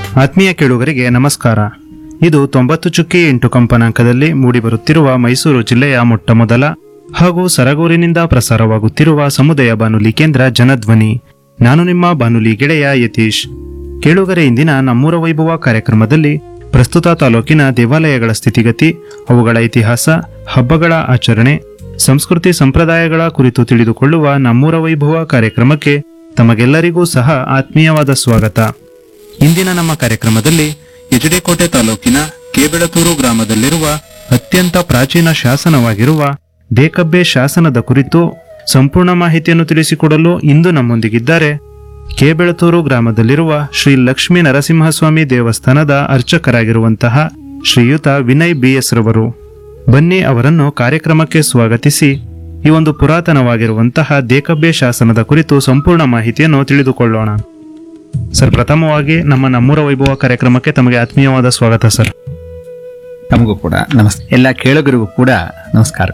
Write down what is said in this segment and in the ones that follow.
ಆತ್ಮೀಯ ಕೇಳುಗರಿಗೆ ನಮಸ್ಕಾರ ಇದು ತೊಂಬತ್ತು ಚುಕ್ಕಿ ಎಂಟು ಕಂಪನಾಂಕದಲ್ಲಿ ಮೂಡಿಬರುತ್ತಿರುವ ಮೈಸೂರು ಜಿಲ್ಲೆಯ ಮೊಟ್ಟಮೊದಲ ಹಾಗೂ ಸರಗೂರಿನಿಂದ ಪ್ರಸಾರವಾಗುತ್ತಿರುವ ಸಮುದಾಯ ಬಾನುಲಿ ಕೇಂದ್ರ ಜನಧ್ವನಿ ನಾನು ನಿಮ್ಮ ಬಾನುಲಿ ಗೆಳೆಯ ಯತೀಶ್ ಕೇಳುಗರೆ ಇಂದಿನ ನಮ್ಮೂರ ವೈಭವ ಕಾರ್ಯಕ್ರಮದಲ್ಲಿ ಪ್ರಸ್ತುತ ತಾಲೂಕಿನ ದೇವಾಲಯಗಳ ಸ್ಥಿತಿಗತಿ ಅವುಗಳ ಇತಿಹಾಸ ಹಬ್ಬಗಳ ಆಚರಣೆ ಸಂಸ್ಕೃತಿ ಸಂಪ್ರದಾಯಗಳ ಕುರಿತು ತಿಳಿದುಕೊಳ್ಳುವ ನಮ್ಮೂರ ವೈಭವ ಕಾರ್ಯಕ್ರಮಕ್ಕೆ ತಮಗೆಲ್ಲರಿಗೂ ಸಹ ಆತ್ಮೀಯವಾದ ಸ್ವಾಗತ ಇಂದಿನ ನಮ್ಮ ಕಾರ್ಯಕ್ರಮದಲ್ಲಿ ಎಜಡೆಕೋಟೆ ತಾಲೂಕಿನ ಕೇಬೆಳತೂರು ಗ್ರಾಮದಲ್ಲಿರುವ ಅತ್ಯಂತ ಪ್ರಾಚೀನ ಶಾಸನವಾಗಿರುವ ದೇಕಬ್ಬೆ ಶಾಸನದ ಕುರಿತು ಸಂಪೂರ್ಣ ಮಾಹಿತಿಯನ್ನು ತಿಳಿಸಿಕೊಡಲು ಇಂದು ನಮ್ಮೊಂದಿಗಿದ್ದಾರೆ ಕೇಬೆಳತೂರು ಗ್ರಾಮದಲ್ಲಿರುವ ಶ್ರೀ ಲಕ್ಷ್ಮೀ ನರಸಿಂಹಸ್ವಾಮಿ ದೇವಸ್ಥಾನದ ಅರ್ಚಕರಾಗಿರುವಂತಹ ಶ್ರೀಯುತ ವಿನಯ್ ಬಿಎಸ್ ರವರು ಬನ್ನಿ ಅವರನ್ನು ಕಾರ್ಯಕ್ರಮಕ್ಕೆ ಸ್ವಾಗತಿಸಿ ಈ ಒಂದು ಪುರಾತನವಾಗಿರುವಂತಹ ದೇಕಬ್ಬೆ ಶಾಸನದ ಕುರಿತು ಸಂಪೂರ್ಣ ಮಾಹಿತಿಯನ್ನು ತಿಳಿದುಕೊಳ್ಳೋಣ ಸರ್ ಪ್ರಥಮವಾಗಿ ನಮ್ಮ ನಮ್ಮೂರ ವೈಭವ ಕಾರ್ಯಕ್ರಮಕ್ಕೆ ತಮಗೆ ಆತ್ಮೀಯವಾದ ಸ್ವಾಗತ ಸರ್ ತಮಗೂ ಕೂಡ ನಮಸ್ತೆ ಎಲ್ಲ ಕೇಳುಗರಿಗೂ ಕೂಡ ನಮಸ್ಕಾರ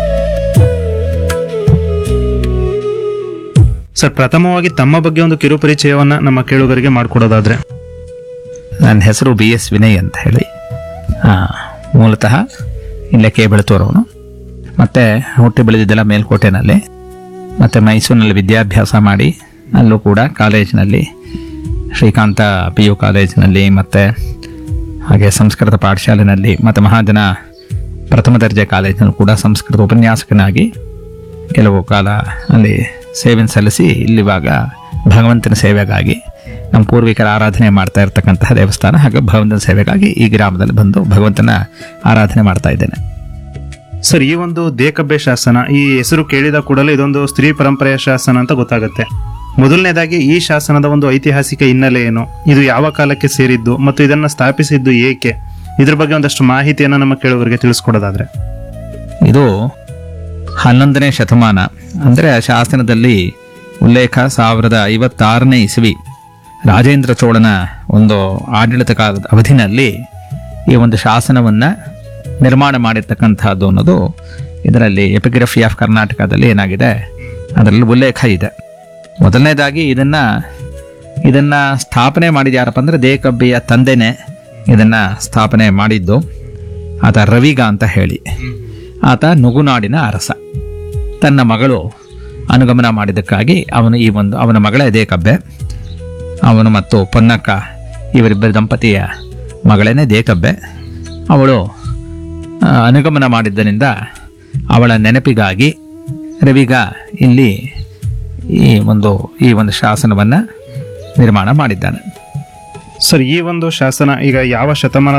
ಸರ್ ಪ್ರಥಮವಾಗಿ ತಮ್ಮ ಬಗ್ಗೆ ಒಂದು ಕಿರು ಪರಿಚಯವನ್ನ ನಮ್ಮ ಕೇಳುಗರಿಗೆ ಮಾಡಿಕೊಡೋದಾದ್ರೆ ನನ್ನ ಹೆಸರು ಬಿ ಎಸ್ ವಿನಯ್ ಅಂತ ಹೇಳಿ ಆ, ಮೂಲತಃ ಇಲ್ಲೇ ಕೆ ಬೆಳತೂರವನು ಮತ್ತು ಹುಟ್ಟಿ ಬೆಳೆದಿದ್ದೆಲ್ಲ ಮೇಲ್ಕೋಟೆನಲ್ಲಿ ಮತ್ತು ಮೈಸೂರಿನಲ್ಲಿ ವಿದ್ಯಾಭ್ಯಾಸ ಮಾಡಿ ಅಲ್ಲೂ ಕೂಡ ಕಾಲೇಜಿನಲ್ಲಿ ಶ್ರೀಕಾಂತ ಪಿ ಯು ಕಾಲೇಜಿನಲ್ಲಿ ಮತ್ತು ಹಾಗೆ ಸಂಸ್ಕೃತ ಪಾಠಶಾಲೆಯಲ್ಲಿ ಮತ್ತು ಮಹಾಜನ ಪ್ರಥಮ ದರ್ಜೆ ಕಾಲೇಜಿನಲ್ಲಿ ಕೂಡ ಸಂಸ್ಕೃತ ಉಪನ್ಯಾಸಕನಾಗಿ ಕೆಲವು ಕಾಲ ಅಲ್ಲಿ ಸೇವೆ ಸಲ್ಲಿಸಿ ಇಲ್ಲಿವಾಗ ಭಗವಂತನ ಸೇವೆಗಾಗಿ ನಮ್ಮ ಪೂರ್ವಿಕರ ಆರಾಧನೆ ಮಾಡ್ತಾ ಇರ್ತಕ್ಕಂತಹ ದೇವಸ್ಥಾನ ಹಾಗೆ ಭಗವಂತನ ಸೇವೆಗಾಗಿ ಈ ಗ್ರಾಮದಲ್ಲಿ ಬಂದು ಭಗವಂತನ ಆರಾಧನೆ ಮಾಡ್ತಾ ಇದ್ದೇನೆ ಸರ್ ಈ ಒಂದು ದೇಕಬ್ಬೆ ಶಾಸನ ಈ ಹೆಸರು ಕೇಳಿದ ಕೂಡಲೇ ಇದೊಂದು ಸ್ತ್ರೀ ಪರಂಪರೆಯ ಶಾಸನ ಅಂತ ಗೊತ್ತಾಗುತ್ತೆ ಮೊದಲನೇದಾಗಿ ಈ ಶಾಸನದ ಒಂದು ಐತಿಹಾಸಿಕ ಹಿನ್ನೆಲೆ ಏನು ಇದು ಯಾವ ಕಾಲಕ್ಕೆ ಸೇರಿದ್ದು ಮತ್ತು ಇದನ್ನ ಸ್ಥಾಪಿಸಿದ್ದು ಏಕೆ ಇದ್ರ ಬಗ್ಗೆ ಒಂದಷ್ಟು ಮಾಹಿತಿಯನ್ನು ನಮ್ಮ ಕೇಳುಗರಿಗೆ ತಿಳಿಸ್ಕೊಡೋದಾದ್ರೆ ಇದು ಹನ್ನೊಂದನೇ ಶತಮಾನ ಅಂದರೆ ಶಾಸನದಲ್ಲಿ ಉಲ್ಲೇಖ ಸಾವಿರದ ಐವತ್ತಾರನೇ ಇಸವಿ ರಾಜೇಂದ್ರ ಚೋಳನ ಒಂದು ಆಡಳಿತ ಕಾಲದ ಅವಧಿನಲ್ಲಿ ಈ ಒಂದು ಶಾಸನವನ್ನು ನಿರ್ಮಾಣ ಮಾಡಿರ್ತಕ್ಕಂಥದ್ದು ಅನ್ನೋದು ಇದರಲ್ಲಿ ಎಪಿಗ್ರಫಿ ಆಫ್ ಕರ್ನಾಟಕದಲ್ಲಿ ಏನಾಗಿದೆ ಅದರಲ್ಲಿ ಉಲ್ಲೇಖ ಇದೆ ಮೊದಲನೇದಾಗಿ ಇದನ್ನು ಇದನ್ನು ಸ್ಥಾಪನೆ ಮಾಡಿದ ಯಾರಪ್ಪ ಅಂದರೆ ದೇಕಬ್ಬಿಯ ತಂದೆನೇ ಇದನ್ನು ಸ್ಥಾಪನೆ ಮಾಡಿದ್ದು ಆತ ರವಿಗ ಅಂತ ಹೇಳಿ ಆತ ನುಗುನಾಡಿನ ಅರಸ ತನ್ನ ಮಗಳು ಅನುಗಮನ ಮಾಡಿದ್ದಕ್ಕಾಗಿ ಅವನು ಈ ಒಂದು ಅವನ ಮಗಳೇ ದೇಕಬ್ಬೆ ಅವನು ಮತ್ತು ಪೊನ್ನಕ್ಕ ಇವರಿಬ್ಬರ ದಂಪತಿಯ ಮಗಳೇನೆ ದೇಕಬ್ಬೆ ಅವಳು ಆ, ಅನುಗಮನ ಮಾಡಿದ್ದರಿಂದ ಅವಳ ನೆನಪಿಗಾಗಿ ರವಿಗ ಇಲ್ಲಿ ಈ ಒಂದು ಈ ಒಂದು ಶಾಸನವನ್ನು ನಿರ್ಮಾಣ ಮಾಡಿದ್ದಾನೆ ಸರ್ ಈ ಒಂದು ಶಾಸನ ಈಗ ಯಾವ ಶತಮಾನ